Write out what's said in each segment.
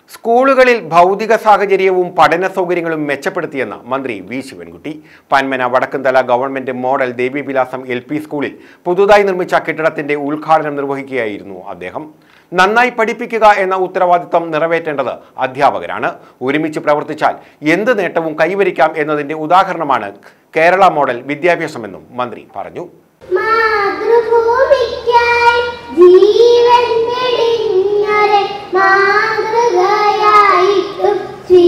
സ്കൂളുകളിൽ ഭൗതിക സാഹചര്യവും പഠന സൗകര്യങ്ങളും മെച്ചപ്പെടുത്തിയെന്ന് മന്ത്രി V Sivankutty Panmana Vadakkumthala government model Devivilasam L P സ്കൂളിൽ പുതുതായി നിർമ്മിച്ച കെട്ടിടത്തിന്റെ ഉദ്ഘാടനം നിർവഹിക്കുകയായിരുന്നു അദ്ദേഹം നന്നായി പഠിപ്പിക്കുക എന്ന ഉത്തരവാദിത്തം നിറവേറ്റേണ്ടത് അധ്യാപകരാണ് ഒരുമിച്ച് പ്രവർത്തിച്ചാൽ എന്ത് നേട്ടവും കൈവരിക്കാം എന്നതിന്റെ ഉദാഹരണമാണ് കേരള മോഡൽ വിദ്യാഭ്യാസമെന്നും മന്ത്രി പറഞ്ഞു മാതൃഭൂമിക്കായി ജീവൻ വെടിഞ്ഞൊരെ മാതൃകയായിട്ടും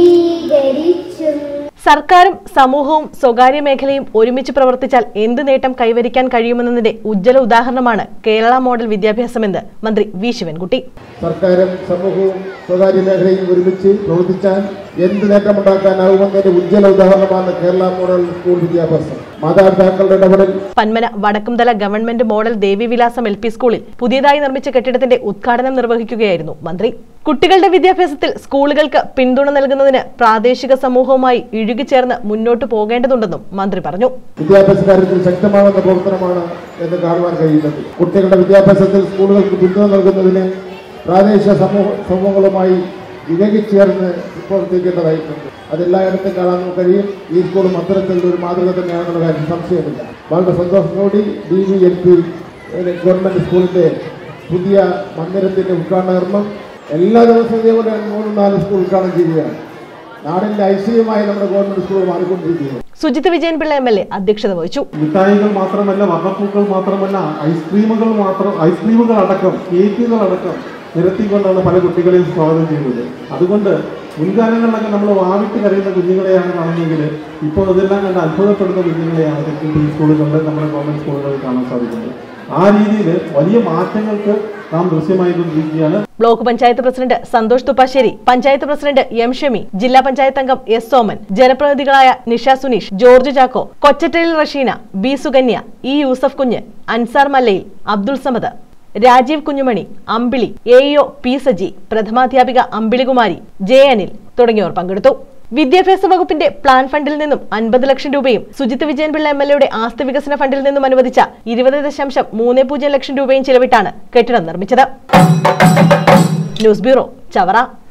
സ്വീകരിച്ചു സർക്കാരും സമൂഹവും സ്വകാര്യ മേഖലയും ഒരുമിച്ച് പ്രവർത്തിച്ചാൽ എന്ത് നേട്ടം കൈവരിക്കാൻ കഴിയുമെന്നതിന്റെ ഉജ്ജ്വല ഉദാഹരണമാണ് കേരള മോഡൽ വിദ്യാഭ്യാസമെന്ന് മന്ത്രി വി ശിവൻകുട്ടി സർക്കാരും സമൂഹവും സ്വകാര്യ മേഖലയും ഒരുമിച്ച് പ്രവർത്തിച്ചാൽ എന്ത് നേട്ടമുണ്ടാക്കാനാവുമെന്നതിന്റെ ഉജ്ജ്വല ഉദാഹരണമാണ് കേരള മോഡൽ സ്കൂൾ വിദ്യാഭ്യാസം മാതാപിതാക്കളുടെ ഇടപെടൽ Panmana Vadakkumthala government model Devivilasam L P സ്കൂളിൽ പുതിയതായി നിർമ്മിച്ച കെട്ടിടത്തിന്റെ ഉദ്ഘാടനം നിർവഹിക്കുകയായിരുന്നു മന്ത്രി കുട്ടികളുടെ വിദ്യാഭ്യാസത്തിൽ സ്കൂളുകൾക്ക് പിന്തുണ നൽകുന്നതിന് പ്രാദേശിക സമൂഹവുമായി ഇഴുകിച്ചേർന്ന് മുന്നോട്ടു പോകേണ്ടതുണ്ടെന്നും മന്ത്രി പറഞ്ഞു വിദ്യാഭ്യാസ കാര്യത്തിൽ ശക്തമാകുന്ന പ്രവർത്തനമാണ് എന്ന് കാണുവാൻ കഴിയുന്നത് കുട്ടികളുടെ വിദ്യാഭ്യാസത്തിൽ സ്കൂളുകൾക്ക് പിന്തുണ നൽകുന്നതിന് പ്രാദേശിക സമൂഹ സമൂഹങ്ങളുമായി ഇഴകിച്ചേർന്ന് പ്രവർത്തിക്കേണ്ടതായിട്ടുണ്ട് അതെല്ലായിടത്തും കാണാൻ നമുക്ക് കഴിയും ഈ സ്കൂളും അത്തരത്തിലുള്ള ഒരു മാതൃക തന്നെയാണെന്നുള്ള കാര്യം സംശയമില്ല വളരെ സന്തോഷത്തോടെ D V L P government സ്കൂളിന്റെ പുതിയ മന്ദിരത്തിന്റെ ഉദ്ഘാടന കർമ്മം എല്ലാ ദിവസവും ഇതേപോലെ മൂന്ന് നാല് സ്കൂൾ ഉദ്ഘാടനം ചെയ്യുകയാണ് നാടിന്റെ ഐശ്വര്യമായി നമ്മുടെ ഗവൺമെന്റ് സ്കൂൾ മാറിക്കൊണ്ടിരിക്കുകയാണ് Sujith Vijayan Pillai M L A അധ്യക്ഷത വഹിച്ചു മിഠായികൾ മാത്രമല്ല വർണ്ണപ്പൂക്കൾ മാത്രമല്ല ഐസ്ക്രീമുകൾ മാത്രം ഐസ്ക്രീമുകൾ അടക്കം കേക്കുകൾ അടക്കം നിരത്തിക്കൊണ്ടാണ് പല കുട്ടികളെയും സ്വാഗതം ചെയ്യുന്നത് അതുകൊണ്ട് മുൻകാലങ്ങളിലൊക്കെ നമ്മൾ വാവിട്ട് കരയുന്ന കുഞ്ഞുങ്ങളെയാണ് കാണുന്നതെങ്കിൽ ഇപ്പോൾ അതെല്ലാം കണ്ട് അത്ഭുതപ്പെടുന്ന കുഞ്ഞുങ്ങളെയാണ് ശരിക്കും ഈ സ്കൂളുകളിൽ നമ്മുടെ ഗവൺമെന്റ് സ്കൂളുകളിൽ കാണാൻ സാധിക്കുന്നത് ആ രീതിയിൽ വലിയ മാറ്റങ്ങൾക്ക് നാം ദൃശ്യമായിക്കൊണ്ടിരിക്കുകയാണ് block panchayat president Santhosh Thuppassery panchayat president M Shami ജില്ലാ പഞ്ചായത്ത് അംഗം എസ് സോമൻ ജനപ്രതിനിധികളായ Nisha Suneesh George Chacko Kochattayil Rasheena B Sukanya E Yusuf Kunju Ansar Mallayil Abdul Samad Rajeev Kunjumani Ambili A EO P Saji പ്രഥമാധ്യാപിക അമ്പിളികുമാരി ജെ അനിൽ തുടങ്ങിയവർ പങ്കെടുത്തു വിദ്യാഭ്യാസ വകുപ്പിന്റെ പ്ലാൻ ഫണ്ടിൽ നിന്നും അൻപത് ലക്ഷം രൂപയും സുജിത് വിജയൻപിള്ള എം എൽ എയുടെ ആസ്തി വികസന ഫണ്ടിൽ നിന്നും അനുവദിച്ച ഇരുപത് ദശാംശം മൂന്ന് പൂജ്യം ലക്ഷം രൂപയും ചിലവിട്ടാണ് കെട്ടിടം നിർമ്മിച്ചത് ന്യൂസ് ബ്യൂറോ ചവറ